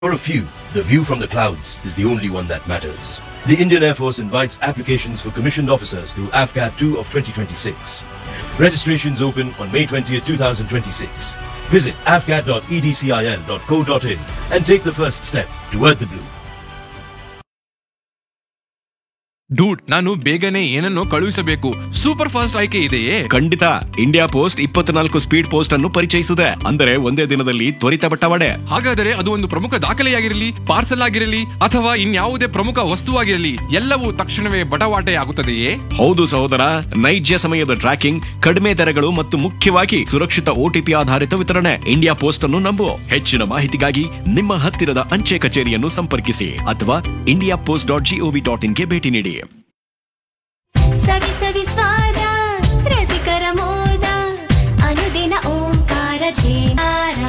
For a few, the view from the clouds is the only one that matters. The Indian Air Force invites applications for commissioned officers through AFCAT 2 of 2026. Registrations open on May 20th, 2026. Visit afcat.edcil.co.in and take the first step toward the blue. Dude ನಾನು ಬೇಗನೆ ಏನನ್ನೋ ಕಳುಹಿಸಬೇಕು super fast ಆಯ್ಕೆ ಇದೆಯೇ ಖಂಡಿತ India post ಇಪ್ಪತ್ನಾಲ್ಕು speed post ಅನ್ನು ಪರಿಚಯಿಸಿದೆ ಅಂದರೆ ಒಂದೇ ದಿನದಲ್ಲಿ ತ್ವರಿತ ಬಟ್ಟವಾಡೆ ಹಾಗಾದರೆ ಅದು ಒಂದು ಪ್ರಮುಖ ದಾಖಲೆಯಾಗಿರಲಿ ಪಾರ್ಸಲ್ ಆಗಿರಲಿ ಅಥವಾ ಇನ್ಯಾವುದೇ ಪ್ರಮುಖ ವಸ್ತುವಾಗಿರಲಿ ಎಲ್ಲವೂ ತಕ್ಷಣವೇ ಬಟವಾಟೆ ಆಗುತ್ತದೆಯೇ ಹೌದು ಸಹೋದರ ನೈಜ ಸಮಯದ ಟ್ರ್ಯಾಕಿಂಗ್ ಕಡಿಮೆ ದರಗಳು ಮತ್ತು ಮುಖ್ಯವಾಗಿ ಸುರಕ್ಷಿತ ಓಟಿಪಿ ಆಧಾರಿತ ವಿತರಣೆ ಇಂಡಿಯಾ ಪೋಸ್ಟ್ ಅನ್ನು ನಂಬು ಹೆಚ್ಚಿನ ಮಾಹಿತಿಗಾಗಿ ನಿಮ್ಮ ಹತ್ತಿರದ ಅಂಚೆ ಕಚೇರಿಯನ್ನು ಸಂಪರ್ಕಿಸಿ ಅಥವಾ India post dot GOV dot ಇನ್ಗೆ ಭೇಟಿ ನೀಡಿ ಸವಿ ಸವಿ ಸ್ವಾದ ರಸಿಕರ ಮೋದ ಅನುದಿನ ಓಂಕಾರ ಜೇನಾರ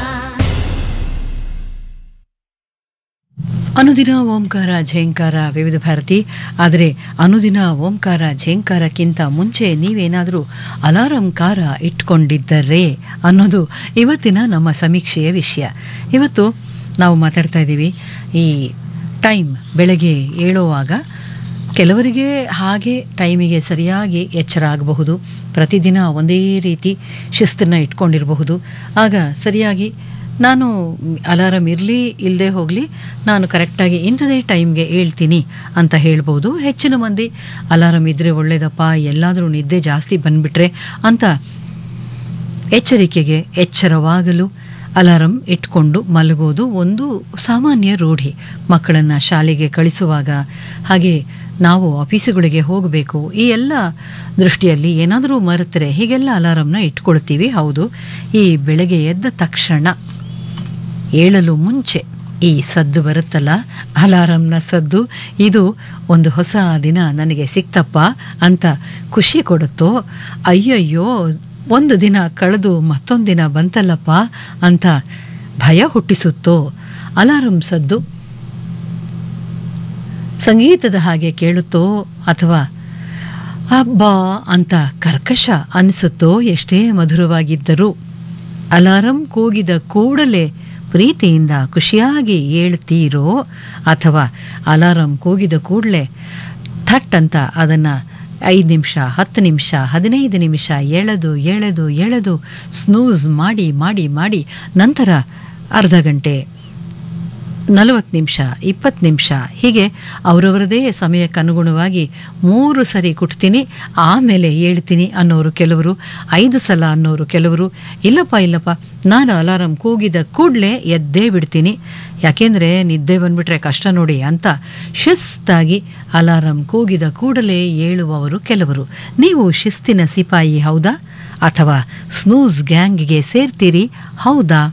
ಅನುದಿನ ಓಂಕಾರ ಝೇಂಕಾರ ವಿವಿಧ ಭಾರತಿ ಆದರೆ ಅನುದಿನ ಓಂಕಾರ ಝೇಂಕಾರಕ್ಕಿಂತ ಮುಂಚೆ ನೀವೇನಾದರೂ ಅಲಾರಂ ಕಾರ ಇಟ್ಕೊಂಡಿದ್ದರೆ ಅನ್ನೋದು ಇವತ್ತಿನ ನಮ್ಮ ಸಮೀಕ್ಷೆಯ ವಿಷಯ ಇವತ್ತು ನಾವು ಮಾತಾಡ್ತಾ ಇದ್ದೀವಿ ಈ ಟೈಮ್ ಬೆಳಗ್ಗೆ ಏಳುವಾಗ ಕೆಲವರಿಗೆ ಹಾಗೆ ಟೈಮಿಗೆ ಸರಿಯಾಗಿ ಎಚ್ಚರ ಆಗಬಹುದು ಪ್ರತಿದಿನ ಒಂದೇ ರೀತಿ ಶಿಸ್ತನ್ನು ಇಟ್ಕೊಂಡಿರಬಹುದು ಆಗ ಸರಿಯಾಗಿ ನಾನು ಅಲಾರಂ ಇರಲಿ ಇಲ್ಲದೆ ಹೋಗಲಿ ನಾನು ಕರೆಕ್ಟಾಗಿ ಇಂಥದೇ ಟೈಮ್ಗೆ ಹೇಳ್ತೀನಿ ಅಂತ ಹೇಳ್ಬೋದು ಹೆಚ್ಚಿನ ಮಂದಿ ಅಲಾರಂ ಇದ್ದರೆ ಒಳ್ಳೇದಪ್ಪ ಎಲ್ಲಾದರೂ ನಿದ್ದೆ ಜಾಸ್ತಿ ಬಂದ್ಬಿಟ್ರೆ ಅಂತ ಎಚ್ಚರಿಕೆಗೆ ಎಚ್ಚರವಾಗಲು ಅಲಾರಂ ಇಟ್ಕೊಂಡು ಮಲಗೋದು ಒಂದು ಸಾಮಾನ್ಯ ರೂಢಿ ಮಕ್ಕಳನ್ನು ಶಾಲೆಗೆ ಕಳಿಸುವಾಗ ಹಾಗೆ ನಾವು ಆಫೀಸುಗಳಿಗೆ ಹೋಗಬೇಕು ಈ ಎಲ್ಲ ದೃಷ್ಟಿಯಲ್ಲಿ ಏನಾದರೂ ಮರೆತರೆ ಹೀಗೆಲ್ಲ ಅಲಾರಂನ ಇಟ್ಕೊಳ್ತೀವಿ ಹೌದು ಈ ಬೆಳಗ್ಗೆ ಎದ್ದ ತಕ್ಷಣ ಏಳಲು ಮುಂಚೆ ಈ ಸದ್ದು ಬರುತ್ತಲ್ಲ ಅಲಾರಂನ ಸದ್ದು ಇದು ಒಂದು ಹೊಸ ದಿನ ನನಗೆ ಸಿಕ್ತಪ್ಪ ಅಂತ ಖುಷಿ ಕೊಡುತ್ತೋ ಅಯ್ಯಯ್ಯೋ ಒಂದು ದಿನ ಕಳೆದು ಮತ್ತೊಂದು ದಿನ ಬಂತಲ್ಲಪ್ಪ ಅಂತ ಭಯ ಹುಟ್ಟಿಸುತ್ತೋ ಅಲಾರಂ ಸದ್ದು ಸಂಗೀತದ ಹಾಗೆ ಕೇಳುತ್ತೋ ಅಥವಾ ಅಬ್ಬಾ ಅಂತ ಕರ್ಕಶ ಅನಿಸುತ್ತೋ ಎಷ್ಟೇ ಮಧುರವಾಗಿದ್ದರೂ ಅಲಾರಂ ಕೂಗಿದ ಕೂಡಲೇ ಪ್ರೀತಿಯಿಂದ ಖುಷಿಯಾಗಿ ಏಳ್ತೀರೋ ಅಥವಾ ಅಲಾರಂ ಕೂಗಿದ ಕೂಡಲೇ ಥಟ್ ಅಂತ ಅದನ್ನು ಐದು ನಿಮಿಷ ಹತ್ತು ನಿಮಿಷ ಹದಿನೈದು ನಿಮಿಷ ಎಳೆದು ಎಳೆದು ಎಳೆದು ಸ್ನೂಸ್ ಮಾಡಿ ಮಾಡಿ ಮಾಡಿ ನಂತರ ಅರ್ಧ ಗಂಟೆ ನಲವತ್ತು ನಿಮಿಷ ಇಪ್ಪತ್ತು ನಿಮಿಷ ಹೀಗೆ ಅವರವರದೇ ಸಮಯಕ್ಕೆ ಅನುಗುಣವಾಗಿ ಮೂರು ಸರಿ ಕುಟ್ತೀನಿ ಆಮೇಲೆ ಹೇಳ್ತೀನಿ ಅನ್ನೋರು ಕೆಲವರು ಐದು ಸಲ ಅನ್ನೋರು ಕೆಲವರು ಇಲ್ಲಪ್ಪ ಇಲ್ಲಪ್ಪ ನಾನು ಅಲಾರಂ ಕೂಗಿದ ಕೂಡಲೇ ಎದ್ದೇ ಬಿಡ್ತೀನಿ ಯಾಕೆಂದರೆ ನಿದ್ದೆ ಬಂದ್ಬಿಟ್ರೆ ಕಷ್ಟ ನೋಡಿ ಅಂತ ಶಿಸ್ತಾಗಿ ಅಲಾರಂ ಕೂಗಿದ ಕೂಡಲೇ ಏಳುವವರು ಕೆಲವರು ನೀವು ಶಿಸ್ತಿನ ಸಿಪಾಯಿ ಹೌದಾ ಅಥವಾ ಸ್ನೂಸ್ ಗ್ಯಾಂಗ್ಗೆ ಸೇರ್ತೀರಿ ಹೌದಾ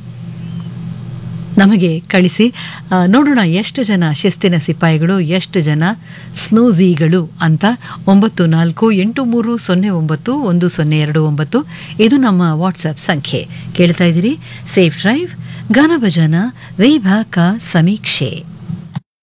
ನಮಗೆ ಕಳಿಸಿ ಆ, ನೋಡೋಣ ಎಷ್ಟು ಜನ ಶಿಸ್ತಿನ ಸಿಪಾಯಿಗಳು ಎಷ್ಟು ಜನ ಸ್ನೂಝಿಗಳು ಅಂತ ಒಂಬತ್ತು ನಾಲ್ಕು ಎಂಟು ಮೂರು ಸೊನ್ನೆ ಒಂಬತ್ತು ಒಂದು ಸೊನ್ನೆ ಎರಡು ಒಂಬತ್ತು ಇದು ನಮ್ಮ ವಾಟ್ಸಪ್ ಸಂಖ್ಯೆ ಕೇಳ್ತಾ ಇದ್ದೀರಿ ಸೇಫ್ ಡ್ರೈವ್ ಗಾನಭಜನ ವಿಭಾಗ ಸಮೀಕ್ಷೆ